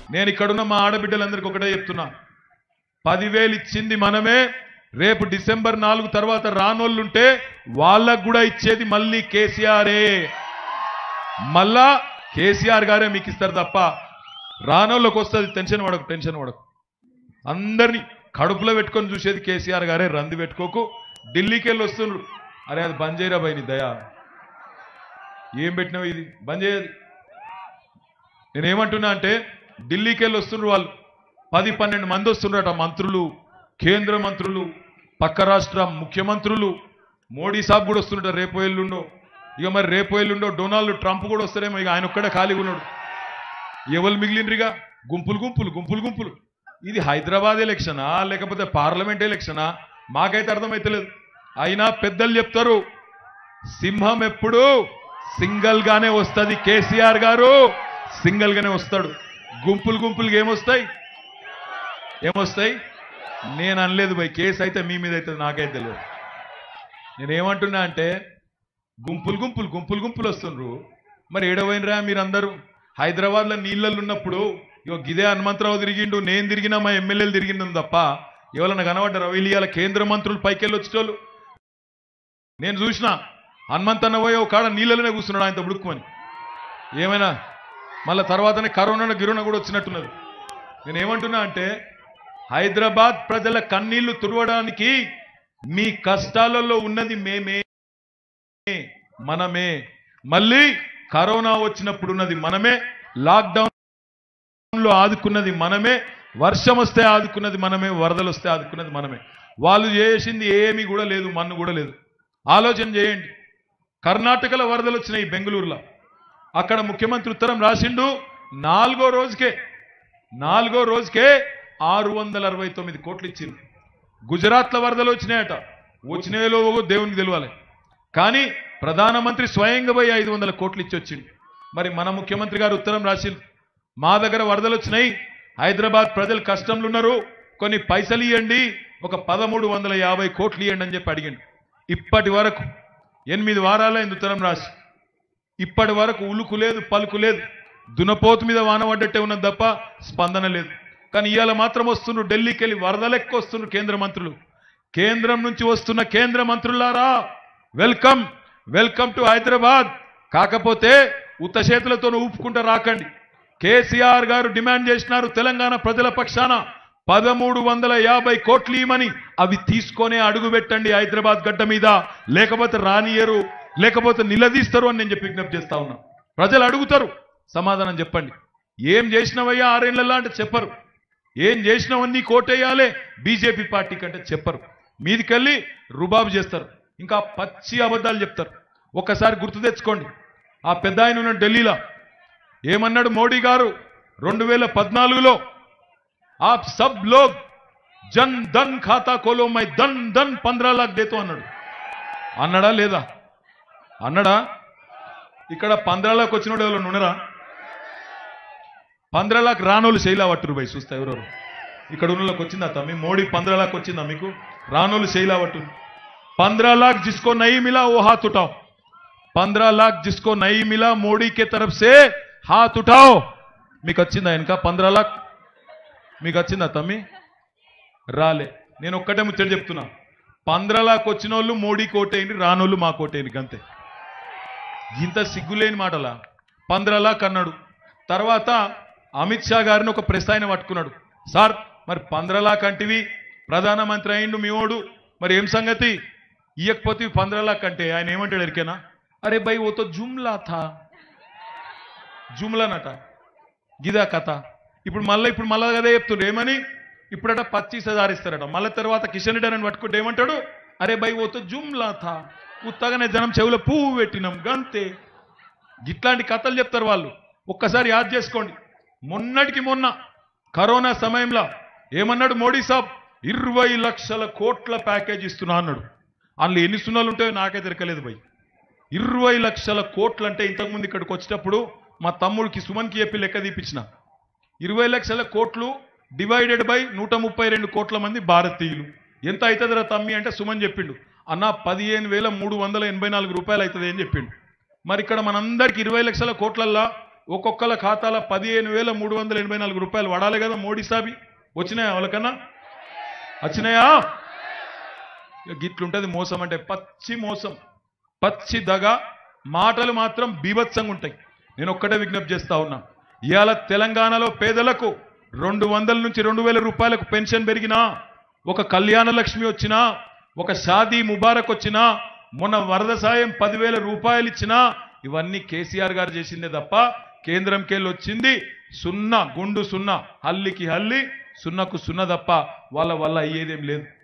నేను ఇక్కడున్న మా ఆడబిడ్డలందరికీ ఒకటే చెప్తున్నా పదివేలు ఇచ్చింది మనమే రేపు డిసెంబర్ నాలుగు తర్వాత రానోళ్ళుంటే వాళ్ళకు కూడా ఇచ్చేది మళ్ళీ కేసీఆరే మళ్ళా కేసీఆర్ గారే మీకు ఇస్తారు తప్ప రానోళ్ళకి వస్తుంది టెన్షన్ పడకు టెన్షన్ పడకు అందరినీ కడుపులో పెట్టుకొని చూసేది కేసీఆర్ గారే రంది పెట్టుకోకు ఢిల్లీకి వెళ్ళి వస్తుండ్రు అరే అది బంద్ చేయరా భయ్ నీ దయా ఏం పెట్టినావు ఇది బంద్ చేయదు నేనేమంటున్నా అంటే ఢిల్లీకి వెళ్ళి వస్తుండ్రు వాళ్ళు పది పన్నెండు మంది వస్తుండ్రట మంత్రులు కేంద్ర మంత్రులు పక్క రాష్ట్ర ముఖ్యమంత్రులు మోడీ సాబ్ కూడా వస్తుండట రేపు ఎల్లుండో ఇక మరి రేపు ఎల్లుండో డొనాల్డ్ ట్రంప్ కూడా వస్తారేమో ఇక ఆయన ఒక్కడే ఖాళీగా ఉన్నాడు ఎవరు మిగిలినరిగా గుంపులు గుంపులు గుంపులు గుంపులు ఇది హైదరాబాద్ ఎలక్షనా లేకపోతే పార్లమెంట్ ఎలక్షనా మాకైతే అర్థమైతలేదు అయినా పెద్దలు చెప్తారు సింహం ఎప్పుడు సింగల్ గానే వస్తుంది కేసీఆర్ గారు సింగల్ గానే వస్తాడు గుంపులు గుంపులుగా ఏమొస్తాయి ఏమొస్తాయి నేను అనలేదు భయ్ కేసు అయితే మీ మీద అయితే నాకైతే తెలియదు నేనేమంటున్నా అంటే గుంపులు గుంపులు గుంపులు గుంపులు వస్తుండ్రు మరి ఏడవైనరా మీరందరూ హైదరాబాద్లో నీళ్ళల్లో ఉన్నప్పుడు ఇగో గిదే హనుమంతరావు తిరిగిండు నేను తిరిగినా మా ఎమ్మెల్యేలు తిరిగిండు తప్ప ఎవరన్నా కనబడ్డారు వీళ్ళ కేంద్ర మంత్రులు పైకెళ్ళి వచ్చేటోళ్ళు నేను చూసిన హనుమంతన్న పోయి ఒక కాడ నీళ్ళలోనే కూర్చున్నాడు ఆయనతో ఉడుక్కుమని ఏమైనా మళ్ళా తర్వాతనే కరోనా గిరోనా కూడా వచ్చినట్టున్నది నేను ఏమంటున్నా అంటే హైదరాబాద్ ప్రజల కన్నీళ్లు తుడవడానికి మీ కష్టాలలో ఉన్నది మేమే మనమే మళ్ళీ కరోనా వచ్చినప్పుడు ఉన్నది మనమే లాక్డౌన్ లో ఆదుకున్నది మనమే వర్షం వస్తే ఆదుకున్నది మనమే వరదలు వస్తే ఆదుకున్నది మనమే వాళ్ళు చేసింది ఏమీ కూడా లేదు మన్ను కూడా లేదు ఆలోచన చేయండి కర్ణాటకలో వరదలు వచ్చినాయి బెంగళూరులో అక్కడ ముఖ్యమంత్రి ఉత్తరం రాసిండు నాలుగో రోజుకే నాలుగో రోజుకే ఆరు వందల అరవై తొమ్మిది కోట్లు ఇచ్చింది గుజరాత్లో వరదలు వచ్చినాయట వచ్చినాయో దేవునికి తెలియాలి కానీ ప్రధానమంత్రి స్వయంగా పోయి ఐదు వందల కోట్లు ఇచ్చి వచ్చింది మరి మన ముఖ్యమంత్రి గారు ఉత్తరం రాసిండు మా దగ్గర వరదలు వచ్చినాయి హైదరాబాద్ ప్రజలు కష్టంలో ఉన్నారు కొన్ని పైసలు ఇవ్వండి ఒక పదమూడు వందల యాభై కోట్లు ఇవ్వండి అని చెప్పి అడిగిండు ఇప్పటి వరకు ఎనిమిది వారాలైంది ఉత్తరం రాసి ఇప్పటి వరకు ఉలుకు లేదు పలుకు లేదు దునపోతు మీద వాన పడ్డట్టే ఉన్నది తప్ప స్పందన లేదు కానీ ఇవాళ మాత్రం వస్తున్నారు ఢిల్లీకి వెళ్ళి వరదలెక్క వస్తున్నారు కేంద్ర మంత్రులు కేంద్రం నుంచి వస్తున్న కేంద్ర మంత్రులారా వెల్కమ్ వెల్కమ్ టు హైదరాబాద్ కాకపోతే ఉత్త చేతులతో ఊపుకుంటూ రాకండి కేసీఆర్ గారు డిమాండ్ చేసినారు తెలంగాణ ప్రజల పక్షాన పదమూడు వందల యాభై కోట్లు ఇవ్వమని అవి తీసుకొనే అడుగు పెట్టండి హైదరాబాద్ గడ్డ మీద లేకపోతే రానియరు లేకపోతే నిలదీస్తారు అని నేను చెప్పి విజ్ఞప్తి చేస్తా ఉన్నా ప్రజలు అడుగుతారు సమాధానం చెప్పండి ఏం చేసినవయ్యా ఆరేళ్లలో అంటే చెప్పరు ఏం చేసినవన్నీ కోటేయాలే బీజేపీ పార్టీ కంటే చెప్పరు మీదికెళ్ళి రుబాబు చేస్తారు ఇంకా పచ్చి అబద్ధాలు చెప్తారు ఒక్కసారి గుర్తు తెచ్చుకోండి ఆ పెద్ద ఆయన ఉన్న ఢిల్లీలో ఏమన్నాడు మోడీ గారు రెండు వేల పద్నాలుగులో आप सब लोग జన్ ధన్ ఖాతా కోలో మై ధన్ ధన్ పంద్రా లాక్ దేతో అన్నాడు అన్నాడా లేదా అన్నాడా ఇక్కడ పంద్రా లాక్ వచ్చినోడు ఎవరు ఉన్నారా పంద్రా లాక్ రానోళ్ళు శైలా పట్టురు బై చూస్తా ఎవరెవరు ఇక్కడ ఉన్నోళ్ళకి వచ్చిందా తమ్మి మోడీ పంద్రా లాక్ వచ్చిందా మీకు రానోళ్ళు శైలా పట్టు पंद्रह लाख जिसको नहीं मिला वो हाथ उठाओ पंद्रह लाख जिसको नहीं मिला मोदी के तरफ से हाथ उठाओ మీకు వచ్చిందా ఇంకా పంద్రా లాక్ మీకు వచ్చిందా తమ్మి రాలే నేను ఒక్కటే ముచ్చట చెప్తున్నా పంద్రా లాక్ వచ్చిన వాళ్ళు మోడీ కోటేయండి రానోళ్ళు మా కోటేయండి అంతే ఇంత సిగ్గులేని మాటలా పంద్రా లాక్ అన్నాడు తర్వాత అమిత్ షా గారిని ఒక ప్రెస్ ఆయన పట్టుకున్నాడు సార్ మరి పంద్రా లాక్ అంటివి ప్రధానమంత్రి అయిండు మీ ఓడు మరి ఏం సంగతి ఇయ్యకపోతే పంద్రా లాక్ అంటే ఆయన ఏమంటాడు ఎరికేనా అరే బై ఓతో జుమ్లా థా జుమ్లానట గిదా కథ ఇప్పుడు మళ్ళీ ఇప్పుడు మళ్ళా అదే చెప్తుండ్రు ఏమని ఇప్పుడట పచ్చీస్ హజార్ ఇస్తారట మళ్ళీ తర్వాత కిషన్ రెడ్డి అని పట్టుకుంటే ఏమంటాడు అరే బై ఓతో జుమ్లా థా ఉత్తగానే జనం చెవులో పువ్వు పెట్టినాం గంతే ఇట్లాంటి కథలు చెప్తారు వాళ్ళు ఒక్కసారి యాద్ చేసుకోండి మొన్నటికి మొన్న కరోనా సమయంలో ఏమన్నాడు మోడీ సాబ్ ఇరవై లక్షల కోట్ల ప్యాకేజ్ ఇస్తున్నా అన్నాడు అందులో ఎన్ని సున్నాలు ఉంటాయో నాకే దొరకలేదు భయ్ ఇరవై లక్షల కోట్లు అంటే ఇంతకుముందు ఇక్కడికి వచ్చేటప్పుడు మా తమ్ముడికి సుమన్కి చెప్పి లెక్క తీపించిన ఇరవై లక్షల కోట్లు డివైడెడ్ బై నూట ముప్పై రెండు కోట్ల మంది భారతీయులు ఎంత అవుతుందిరా తమ్మి అంటే సుమన్ చెప్పిండు అన్న పదిహేను వేల మూడు వందల ఎనభై నాలుగు రూపాయలు అవుతుంది అని చెప్పిండు మరి ఇక్కడ మనందరికి ఇరవై లక్షల కోట్లల్లా ఒక్కొక్కల ఖాతాల పదిహేను వేల మూడు వందల ఎనభై నాలుగు రూపాయలు పడాలి కదా మోడీ సాబి వచ్చినాయా వాళ్ళకన్నా వచ్చినాయా ఇక గిట్లుంటది మోసం అంటే పచ్చి మోసం పచ్చి దగ మాటలు మాత్రం బీభత్సంగా ఉంటాయి నేను ఒక్కటే విజ్ఞప్తి చేస్తా ఉన్నా ఇవాళ తెలంగాణలో పేదలకు రెండు వందల నుంచి రెండు వేల రూపాయలకు పెన్షన్ పెరిగినా ఒక కళ్యాణ లక్ష్మి వచ్చినా ఒక షాదీ ముబారక్ వచ్చినా మొన్న వరద సాయం పదివేల రూపాయలు ఇచ్చినా ఇవన్నీ కేసీఆర్ గారు చేసిందే తప్ప కేంద్రంకెళ్ళి వచ్చింది సున్నా గుండు సున్నా హల్లికి హల్లి సున్నకు సున్న తప్ప వాళ్ళ వల్ల అయ్యేదేం లేదు